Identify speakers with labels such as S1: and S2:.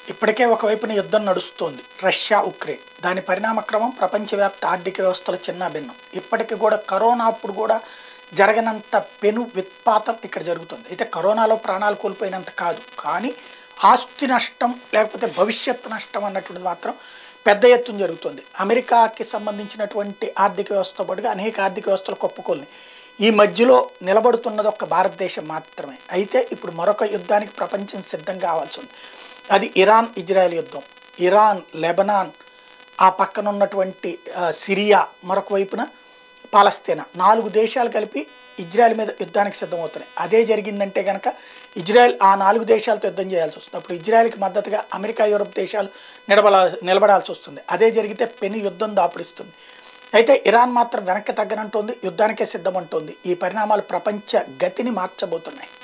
S1: ఇప్పటికే ఒకవైపున యుద్ధం నడుస్తోంది రష్యా ఉక్రెయిన్ దాని పరిణామక్రమం ప్రపంచవ్యాప్త ఆర్థిక వ్యవస్థలు చిన్న భిన్నం ఇప్పటికీ కూడా కరోనా అప్పుడు కూడా జరగనంత పెను విత్పాతం ఇక్కడ జరుగుతుంది అయితే కరోనాలో ప్రాణాలు కోల్పోయినంత కాదు కానీ ఆస్తి నష్టం లేకపోతే భవిష్యత్తు నష్టం అన్నటువంటిది మాత్రం పెద్ద ఎత్తున జరుగుతుంది అమెరికాకి సంబంధించినటువంటి ఆర్థిక వ్యవస్థతో పాటుగా అనేక ఆర్థిక వ్యవస్థలు కొప్పుకోల్ని ఈ మధ్యలో నిలబడుతున్నది ఒక భారతదేశం మాత్రమే అయితే ఇప్పుడు మరొక యుద్ధానికి ప్రపంచం సిద్ధం కావాల్సి ఉంది అది ఇరాన్ ఇజ్రాయెల్ యుద్ధం ఇరాన్ లెబనాన్ ఆ పక్కన ఉన్నటువంటి ఆ, సిరియా మరొక వైపున పాలస్తీనా నాలుగు దేశాలు కలిపి ఇజ్రాయెల్ మీద యుద్ధానికి సిద్ధమవుతున్నాయి అదే జరిగిందంటే కనుక ఇజ్రాయెల్ ఆ నాలుగు దేశాలతో యుద్ధం చేయాల్సి వస్తుంది అప్పుడు ఇజ్రాయెల్కి మద్దతుగా అమెరికా యూరప్ దేశాలు నిలబడా నిలబడాల్సి వస్తుంది అదే జరిగితే పెను యుద్ధం దాపురిస్తుంది అయితే ఇరాన్ మాత్రం వెనక్కి తగ్గనంటోంది యుద్ధానికే సిద్ధమంటోంది ఈ పరిణామాలు ప్రపంచ గతిని మార్చబోతున్నాయి